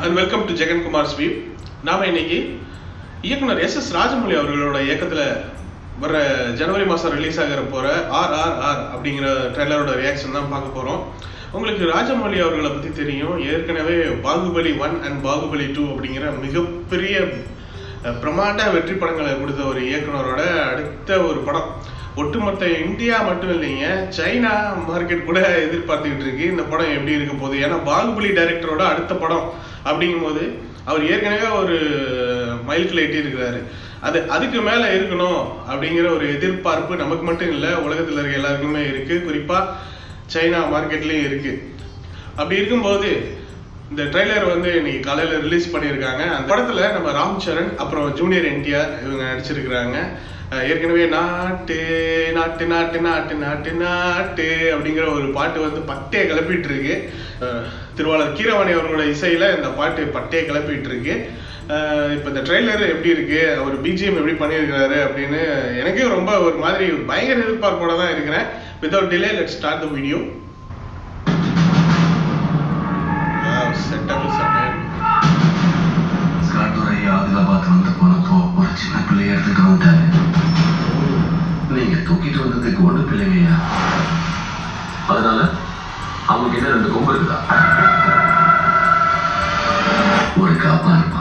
And welcome to Jagankumar sweep நாம இன்னைக்கு இயக்குனர் எஸ் எஸ் ராஜமௌலி அவர்களோட இயக்கத்துல வர ஜனவரி மாசம் ரிலீஸ் ஆகிற போற ஆர் ஆர் ஆர் அப்படிங்கிற ட்ரெய்லரோட ரியாக்ஷன் தான் பார்க்க போறோம் உங்களுக்கு ராஜமௌலி அவர்களை பத்தி தெரியும் ஏற்கனவே Baahubali one and Baahubali two அப்படிங்கிற மிகப்பெரிய அஹ், பிரம்மாண்ட வெற்றி படங்களை கொடுத்த ஒரு இயக்குனரோட அடுத்த ஒரு படம் ஒட்டுமொத்த இந்தியா மட்டும் இல்லைங்க சைனா மார்க்கெட் கூட எதிர்பார்த்துக்கிட்டு இருக்கு இந்த படம் எப்படி இருக்க போகுது ஏன்னா பாகுபலி டைரக்டரோட அடுத்த படம் அப்படிங்கும்போது அவர் ஏற்கனவே ஒரு மைல்கல் எட்டி இருக்கிறாரு அது அதுக்கு மேல இருக்கணும் அப்படிங்கிற ஒரு எதிர்பார்ப்பு நமக்கு மட்டும் இல்லை உலகத்துல இருக்க எல்லாருக்குமே இருக்கு குறிப்பா சைனா மார்க்கெட்லயும் இருக்கு அப்படி இருக்கும்போது இந்த ட்ரைலர் வந்து இன்னைக்கு காலையில ரிலீஸ் பண்ணியிருக்காங்க அந்த படத்துல நம்ம ராம் சரண் அப்புறம் ஜூனியர் என்டிஆர் இவங்க நடிச்சிருக்கிறாங்க அஹ் ஏற்கனவே நாட்டு நாட்டு நாட்டு நாட்டு நாட்டு நாட்டு அப்படிங்கிற ஒரு பாட்டு வந்து பட்டையை கிளப்பிட்டு இருக்கு அஹ் திருவாளர் கீரவாணி அவர்களோட இசையில இந்த பாட்டு பட்டையை கிளப்பிட்டு இருக்கு அஹ் இப்ப இந்த ட்ரெய்லர் எப்படி இருக்கு அவர் பிஜிஎம் எப்படி பண்ணியிருக்கிறாரு அப்படின்னு எனக்கே ரொம்ப ஒரு மாதிரி பயங்கர எதிர்பார்ப்போட தான் இருக்கிறேன் without delay let start the video setup setup காட்டுரை ஆதிலாபாத் வந்து போனப்போ ஒரு சின்ன பிள்ளைய எடுத்துட்டு வந்தாரு நீங்க தூக்கிட்டு வந்ததுக்கு ஒண்ணு பிள்ளைங்கயா அதனால அவங்க என்ன ரெண்டு கொம்பு இருக்குதா ஒரு காப்பா இருப்பான்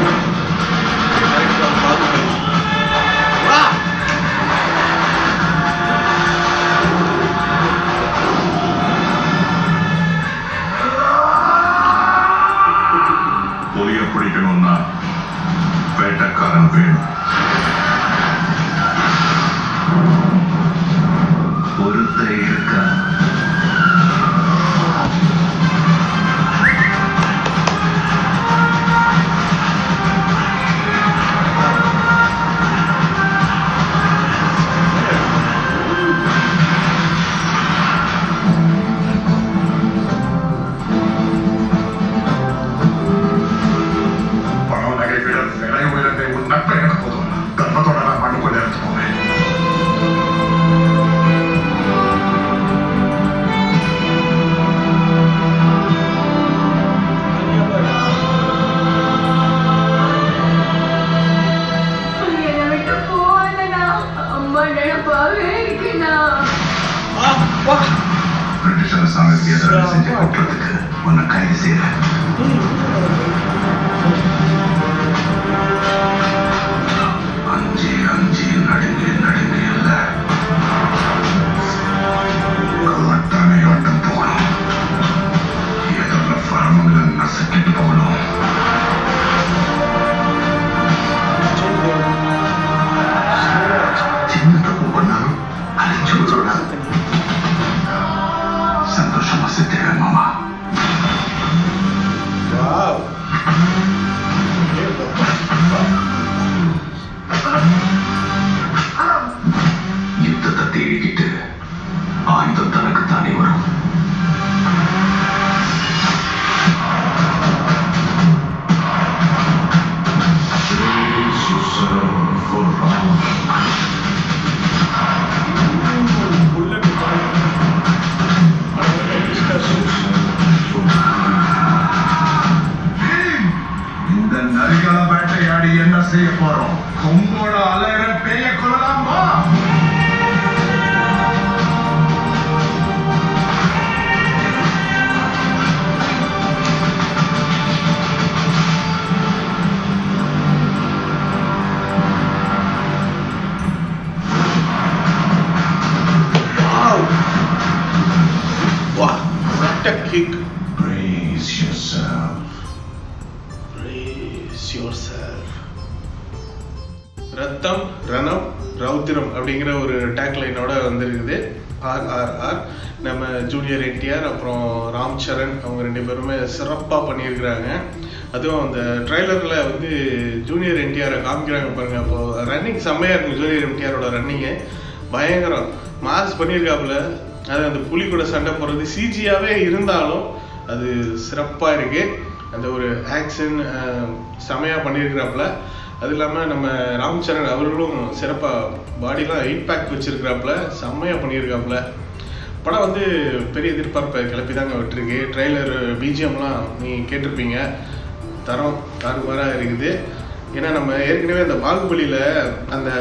புலிய பிடிக்கணும்னா வேட்டக்காரன் வேணும் ஒருத்தர் இருக்கா பணம் நகை விட விலை உயர்ந்த உன் நட்பை எனக்கு போதும் கர்மத்தோட நான் மண்ணுக்குள்ள எடுத்து போவேன் என்னை விட்டு போகாதண்ணா. அம்மா நினைப்பாவே இருக்குண்ணா. பிரிட்டிஷ் அரசாங்கத்துக்கு எதிராக செஞ்ச குற்றத்துக்கு உன்னை கைது செய்யறேன் அஞ்சு அஞ்சு நடுங்கு நடுங்கு இல்ல கலட்டானை ஆட்டம் போகணும் எதிரில் பரமங்களை நசுக்கிட்டு போகணும் சின்ன தப்பு பண்ணாலும் அழிச்சு விடணும் சந்தோஷமா செத்துறேன் மாமா வாவ் யுத்தத்தை தேடிக்கிட்டு ஆயுதம் தனக்கு தானே வரும் இந்த நரிகளை வேட்டையாடி என்ன செய்ய போறோம் கொம்போட அலையிற பேய கொள்ளலாமா வாவ் வா what a kick Brace yourself. Brace yourself. ரத்தம் ரணம் ரௌத்திரம் அப்படிங்கிற ஒரு டேக்லைனோட வந்திருக்குது ஆர் ஆர் ஆர் நம்ம ஜூனியர் என்டிஆர் அப்புறம் ராம் சரண் அவங்க ரெண்டு பேருமே சிறப்பாக பண்ணியிருக்கிறாங்க அதுவும் அந்த ட்ரைலரில் வந்து ஜூனியர் என்டிஆரை காமிக்கிறாங்க பாருங்க அப்போ ரன்னிங் செம்மையாக இருக்கும் ஜூனியர் என்டிஆரோட ரன்னிங்கு பயங்கரம் மாஸ் பண்ணியிருக்காப்புல அது அந்த புலி கூட சண்டை போடுறது சிஜியாவே இருந்தாலும் அது சிறப்பாக இருக்கு அந்த ஒரு ஆக்ஷன் செமையா பண்ணியிருக்கிறாப்புல அது இல்லாமல் நம்ம ராம் சரண் அவர்களும் சிறப்பாக பாடிலாம் எயிட் பேக் வச்சிருக்கிறாப்புல செம்மையா பண்ணியிருக்காப்புல படம் வந்து பெரிய எதிர்பார்ப்பை கிளப்பி தாங்க விட்டுருக்கு ட்ரெய்லர் பிஜிஎம்லாம் நீ கேட்டிருப்பீங்க தரம் தாறுமாறாக இருக்குது ஏன்னா நம்ம ஏற்கனவே அந்த பாகுபலியில் அந்த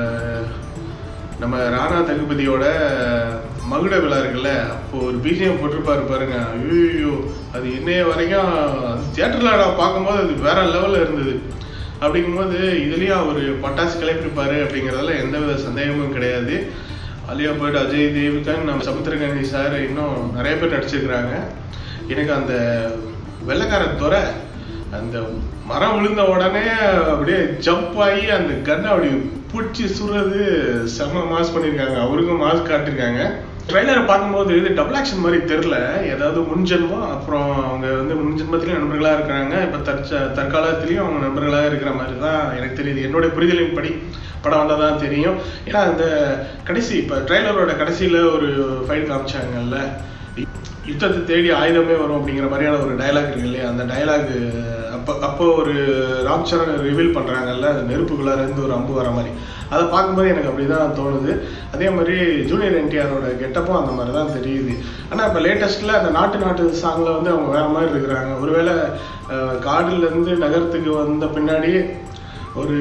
நம்ம ராணா தகுபதியோட மகுட விழா இருக்குல்ல அப்போ ஒரு பிஜிஎம் போட்டிருப்பாரு பாருங்க ஐயோ அது இன்னைய வரைக்கும் அது தியேட்டர்ல நான் பார்க்கும்போது அது வேற லெவல்ல இருந்தது அப்படிங்கும்போது இதுலயும் அவர் பட்டாசு கிளப்பிருப்பாரு அப்படிங்கிறதுல எந்த வித சந்தேகமும் கிடையாது அலியா பட் அஜய் தேவ்கன் நம்ம சமுத்திரகனி சார் இன்னும் நிறைய பேர் நடிச்சிருக்கிறாங்க எனக்கு அந்த வெள்ளைக்கார துறை அந்த மரம் விழுந்த உடனே அப்படியே ஜம்ப் ஆகி அந்த கன்னை அப்படி பிடிச்சி சுடுறது செம்ம மாஸ் பண்ணியிருக்காங்க அவருக்கும் மாஸ் காட்டியிருக்காங்க ட்ரைலரை பார்க்கும்போது இது டபுள் ஆக்ஷன் மாதிரி தெரில ஏதாவது முன்ஜென்மம் அப்புறம் அவங்க வந்து முன்ஜென்மத்திலையும் நண்பர்களாக இருக்கிறாங்க இப்போ தற்ச தற்காலத்திலையும் அவங்க நண்பர்களாக இருக்கிற மாதிரி தான் எனக்கு தெரியுது என்னுடைய புரிதலின் படி படம் வந்தால் தான் தெரியும் ஏன்னா அந்த கடைசி இப்போ ட்ரைலரோட கடைசியில் ஒரு ஃபைட் காமிச்சாங்கல்ல யுத்தத்தை தேடி ஆயுதமே வரும் அப்படிங்கிற மாதிரியான ஒரு டயலாக் இருக்கு இல்லையா அந்த டயலாக் அப்போ அப்போ ஒரு ராம் சரண் ரிவீல் பண்ணுறாங்கல்ல அந்த நெருப்புக்குள்ளார இருந்து ஒரு அம்பு வர மாதிரி அதை பார்க்கும்போது எனக்கு அப்படிதான் தோணுது அதே மாதிரி ஜூனியர் என்டிஆரோட கெட்டப்பும் அந்த மாதிரி தான் தெரியுது ஆனால் இப்போ லேட்டஸ்ட்டில் அந்த நாட்டு நாட்டு சாங்கில் வந்து அவங்க வேற மாதிரி இருக்கிறாங்க ஒருவேளை அஹ், காடுலேருந்து நகரத்துக்கு வந்த பின்னாடி ஒரு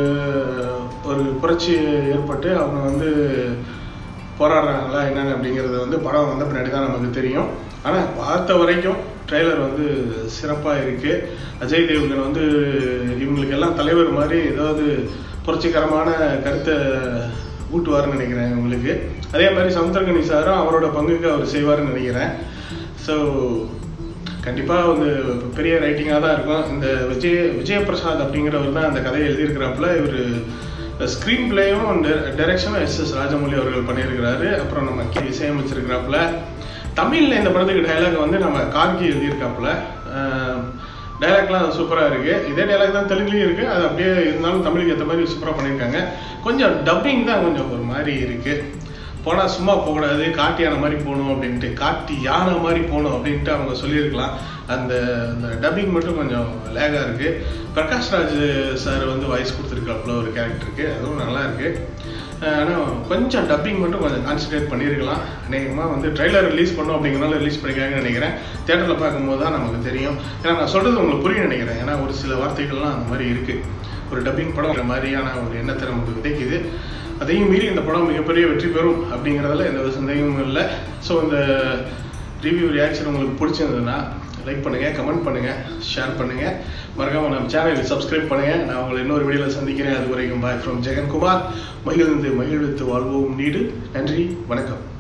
ஒரு புரட்சி ஏற்பட்டு அவங்க வந்து போராடுறாங்களா என்னன்னு அப்படிங்கிறது வந்து படம் வந்த பின்னாடி தான் நமக்கு தெரியும் ஆனால் பார்த்த வரைக்கும் ட்ரெய்லர் வந்து சிறப்பாக இருக்கு அஜய் தேவ்கன் வந்து இவங்களுக்கு எல்லாம் தலைவர் மாதிரி ஏதாவது புரட்சிகரமான கருத்தை ஊட்டுவாருன்னு நினைக்கிறேன் இவங்களுக்கு அதே மாதிரி சமுத்திரகனி சாரும் அவரோட பங்குக்கு அவர் செய்வாருன்னு நினைக்கிறேன் ஸோ கண்டிப்பாக வந்து பெரிய ரைட்டிங்காக தான் இருக்கும் இந்த விஜய் விஜயபிரசாத் அப்படிங்கிறவர் தான் அந்த கதையை எழுதியிருக்கிறாப்புல இவர் ஸ்க்ரீன் பிளேயும் டைரக்ஷனும் எஸ் எஸ் ராஜமௌலி அவர்கள் பண்ணியிருக்கிறாரு அப்புறம் நம்ம கே இசையமைச்சிருக்கிறாப்புல தமிழில் இந்த படத்துக்கு டைலாக் வந்து நம்ம கார்கி எழுதியிருக்காப்புல டைலாக்லாம் சூப்பராக இருக்கு இதே டைலாக் தான் தெலுங்குலேயும் இருக்கு அது அப்படியே இருந்தாலும் தமிழுக்கு ஏற்ற மாதிரி சூப்பராக பண்ணியிருக்காங்க கொஞ்சம் டப்பிங் தான் கொஞ்சம் ஒரு மாதிரி இருக்கு போனால் சும்மா போகக்கூடாது காட்டு யானை மாதிரி போகணும் அப்படின்ட்டு காட்டு யானை மாதிரி போகணும் அப்படின்ட்டு அவங்க சொல்லியிருக்கலாம் அந்த அந்த டப்பிங் மட்டும் கொஞ்சம் லேகாக இருக்கு பிரகாஷ் ராஜ் சார் வந்து வாய்ஸ் கொடுத்துருக்காப்புல ஒரு கேரக்டருக்கு அதுவும் நல்லா இருக்கு ஆனால் கொஞ்சம் டப்பிங் மட்டும் கொஞ்சம் கான்சன்ட்ரேட் பண்ணியிருக்கலாம் அநேகமாக வந்து ட்ரெய்லர் ரிலீஸ் பண்ணோம் அப்படிங்கிறனால ரிலீஸ் பண்ணிக்காங்கன்னு நினைக்கிறேன் தேட்டரில் பார்க்கும்போது தான் நமக்கு தெரியும் ஏன்னா நான் சொல்கிறது உங்களுக்கு புரியும் நினைக்கிறேன் ஏன்னா ஒரு சில வார்த்தைகள்லாம் அந்த மாதிரி இருக்குது ஒரு டப்பிங் படம் மாதிரியான ஒரு எண்ணத்தை நமக்கு விதைக்குது அதையும் மீறி இந்த படம் மிகப்பெரிய வெற்றி பெறும் அப்படிங்கிறதுல எந்த ஒரு சந்தேகமும் இல்லை ஸோ இந்த ரிவ்யூ ரியாக்ஷன் உங்களுக்கு பிடிச்சிருந்ததுன்னா லைக் பண்ணுங்க கமெண்ட் பண்ணுங்க ஷேர் பண்ணுங்க மறக்காம நம்ம சேனலை சப்ஸ்கிரைப் பண்ணுங்க நான் உங்களை இன்னொரு வீடியோவில் சந்திக்கிறேன் அது வரைக்கும் பாய் ஃப்ரம் ஜெகன்குமார் மகிழ்ந்து மகிழ்வித்து வாழ்வோம் நீடு நன்றி வணக்கம்